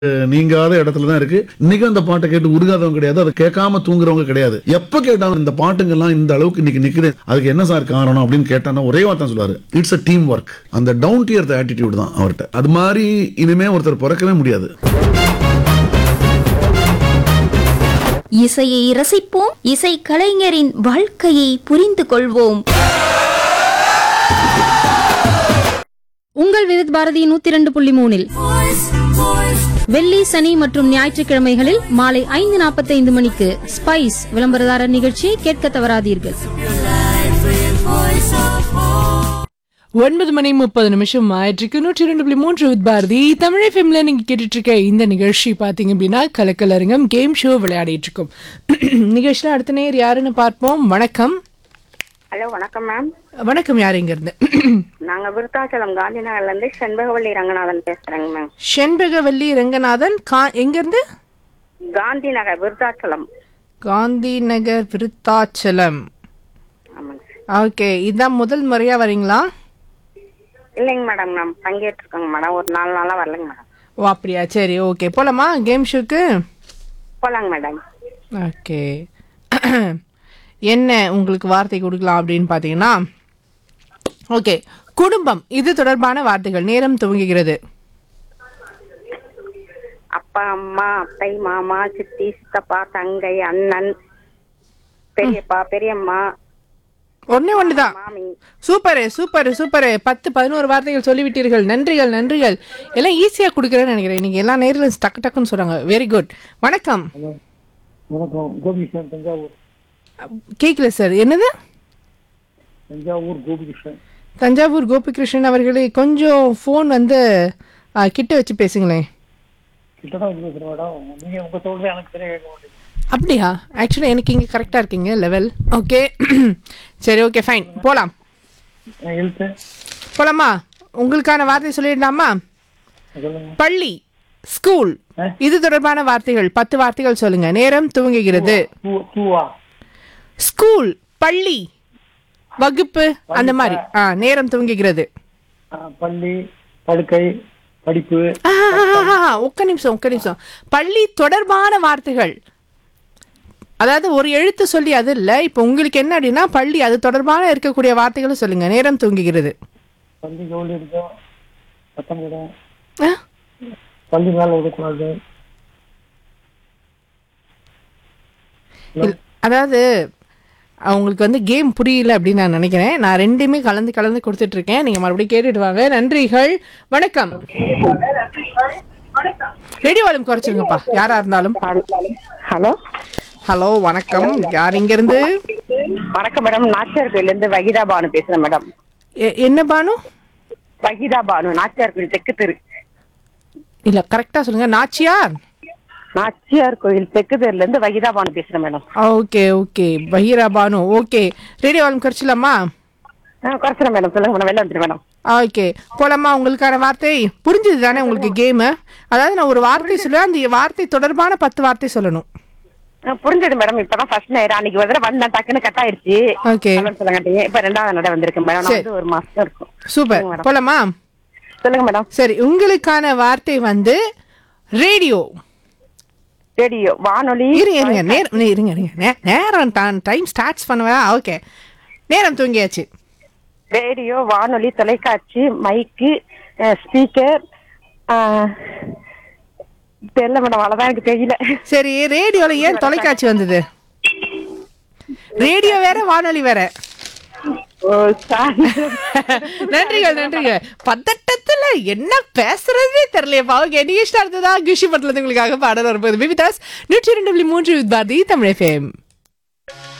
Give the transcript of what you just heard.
நீங்காத இடத்துல தான் இருக்கு இன்னைக்கும் அந்த பாட்டை கேட்டு உருகாதவங்க கிடையாது அதை கேட்காம தூங்குறவங்க கிடையாது எப்ப கேட்டாலும் இந்த பாட்டுங்கெல்லாம் இந்த அளவுக்கு இன்னைக்கு நிக்குது அதுக்கு என்ன சார் காரணம் அப்படின்னு கேட்டானா ஒரே வார்த்தை சொல்லுவாரு இட்ஸ் அ டீம் ஒர்க் அந்த டவுன் டு எர்த் ஆட்டிடியூட் தான் அவர்கிட்ட அது மாதிரி இனிமே ஒருத்தர் பிறக்கவே முடியாது இசையை ரசிப்போம் இசை கலைஞரின் வாழ்க்கையை புரிந்து கொள்வோம் உங்கள் விருத் பாரதி நூத்தி இரண்டு புள்ளி மூணில் வெள்ளி சனி மற்றும் ஞாயிற்றுக்கிழமைகளில் மாலை ஐந்து நாற்பத்தைந்து மணிக்கு ஸ்பைஸ் விளம்பரதாரர் நிகழ்ச்சியை கேட்க தவறாதீர்கள் ஒன்பது மணி முப்பது நிமிஷம் ஆயிற்றுக்கு நூற்றி ரெண்டு புள்ளி மூன்று வித் பாரதி தமிழ் ஃபிலிம்ல நீங்க கேட்டுட்டு இருக்க இந்த நிகழ்ச்சி பாத்தீங்க அப்படின்னா கலக்கலரங்கம் கேம் ஷோ விளையாடிட்டு இருக்கோம் நிகழ்ச்சியில அடுத்த நேர் யாருன்னு பார்ப்போம் வணக்கம் ஹலோ வணக்கம் மேம் வணக்கம் யார் இங்க இருந்து நாங்க விருத்தாச்சலம் காந்தி நகர்ல இருந்து செண்பகவல்லி ரங்கநாதன் பேசுறேங்க மேம் செண்பகவல்லி ரங்கநாதன் கா எங்க இருந்து காந்தி நகர் விருத்தாச்சலம் காந்தி நகர் விருத்தாச்சலம் ஆமாங்க ஓகே இதான் முதல் முறையா வரீங்களா இல்லைங்க மேடம் நான் பங்கேற்றிருக்கேங்க மேடம் ஒரு நாலு நாளா வரலைங்க மேடம் ஓ அப்படியா சரி ஓகே போலாமா கேம் ஷோக்கு போலாங்க மேடம் ஓகே என்ன உங்களுக்கு வார்த்தை கொடுக்கலாம் அப்படின்னு பார்த்தீங்கன்னா ஓகே குடும்பம் இது தொடர்பான வார்த்தைகள் நேரம் துவங்குகிறது அப்பா அம்மா அத்தை மாமா சித்தி சித்தப்பா தங்கை அண்ணன் பெரியப்பா பெரியம்மா ஒண்ணே ஒன்று தான் மாமி சூப்பரு சூப்பரு சூப்பரு பத்து பதினோரு வார்த்தைகள் சொல்லிவிட்டீர்கள் நன்றிகள் நன்றிகள் எல்லாம் ஈஸியாக கொடுக்குறேன்னு நினைக்கிறேன் நீங்கள் எல்லா நேரிலும் டக்கு டக்குன்னு சொல்கிறாங்க வெரி குட் வணக்கம் வணக்கம் கோபிகிருஷ்ணன் தஞ்சாவூர் கேட்கல சார் என்னது தஞ்சாவூர் கோபிகிருஷ்ணன் தஞ்சாவூர் கோபிகிருஷ்ணன் அவர்களே கொஞ்சம் ஃபோன் வந்து ஆ, கிட்ட வச்சு பேசுங்களேன் கிட்டதான் வந்து பேசுறேன் மேடம் நீங்க உங்க சொல்றது எனக்கு சரியா கேட்க மாட்டேங்குது அப்படியா ஆக்சுவலாக எனக்கு இங்கே கரெக்டாக இருக்கீங்க லெவல் ஓகே சரி ஓகே ஃபைன் போகலாம் நான் எழுத்து போலாமா உங்களுக்கான வார்த்தை சொல்லிடலாமா சொல்லுங்க பள்ளி ஸ்கூல் ஆ? இது தொடர்பான வார்த்தைகள் பத்து வார்த்தைகள் சொல்லுங்க நேரம் துவங்குகிறது பூ பூவா ஸ்கூல் பள்ளி வகுப்பு அந்த மாதிரி ஆ நேரம் துவங்குகிறது ஆ, பள்ளி படுக்கை படிப்பு ஆ, ஆ, ஆ, ஆ, ஒக்க நிமிஷம் ஒக்க நிமிஷம் பள்ளி தொடர்பான வார்த்தைகள் அதாவது ஒரு எழுத்து சொல்லி அது இல்லை இப்போ உங்களுக்கு என்ன அப்படின்னா பள்ளி அது தொடர்பான இருக்கக்கூடிய வார்த்தைகளை சொல்லுங்க நேரம் துவங்குகிறது பள்ளி கவுளி இருக்கும் சத்தம் கூட ஆ? பள்ளி மேல விடக்கூடாது இல்ல, அதாவது அவங்களுக்கு வந்து கேம் புரியல அப்படின்னு நான் நினைக்கிறேன் நான் ரெண்டுமே கலந்து கலந்து கொடுத்துட்டு இருக்கேன் நீங்க மறுபடியும் கேட்டுட்டு வாங்க நன்றிகள் வணக்கம் ரேடியோ வால்யூம் குறைச்சிருங்கப்பா யாரா இருந்தாலும் ஹலோ ஹலோ வணக்கம் யார் இங்க இருந்து வணக்கம் மேடம் நாச்சியார் கோயில இருந்து வகிதா பானு பேசுறேன் மேடம் எ- என்ன பானு வகிதா பானு நாச்சியார் கோயில் தெற்கு தெரு இல்ல கரெக்டா சொல்லுங்க நாச்சியார் நாச்சியார் கோயில் தெற்கு தெருல இருந்து வகிதா பானு பேசுறேன் madam okay okay Bahira Banu okay radio volume குறைச்சிடலாமா ஆ குறைச்சிடறேன் மேடம் சொல்லுங்க மேடம் வெளில வந்துட்டு மேடம் ஓகே போலாமா உங்களுக்கான வார்த்தை புரிஞ்சது தானே உங்களுக்கு கேமு அதாவது நான் ஒரு வார்த்தை சொல்லுவேன் அந்த வார்த்தை தொடர்பான பத்து வார்த்தை சொல்லணும் ஆ, புரிஞ்சது மேடம் இப்பதான் ஃபர்ஸ்ட் நேரம் அன்னைக்கு ஒரு தடவை வந்தேன் டக்குன்னு கட் ஆயிடுச்சு ஓகே அதான் சொல்லுங்க இப்ப ரெண்டாவது நடை வந்திருக்கு மேடம் நான் சரி. வந்து ஒரு மாசம் இருக்கும் சூப்பர் சொல்லுங்க மேடம். போலாமா சொல்லுங்க மேடம் சரி உங்களுக்கான வார்த்தை வந்து ரேடியோ ரேடியோ வானொலி இருங்க இருங்க நேரம் நே- இருங்க இருங்க நே- நேரம் டைம் ஸ்டார்ட்ஸ் பண்ணுவா ஓகே நேரம் தூங்கியாச்சு ரேடியோ வானொலி தொலைக்காட்சி மைக்கு ஸ்பீக்கர் தெரியல மேடம் அவ்வளவுதான் எனக்கு தெரியல சரி ரேடியோல ஏன் தொலைக்காட்சி வந்தது ரேடியோ வேற வானொலி வேற ஓ சாரி நன்றிகள் நன்றிகள் பதட்டத்துல என்ன பேசுறதே தெரியலையப்பா ஓகே நிகழ்ச்சி அடுத்ததா குஷி பட்டில உங்களுக்காக பாடல் வரும்போது விவிதாஸ் நூற்றி ரெண்டு புள்ளி மூன்று வித் பாரதி தமிழ் எஃப்எம்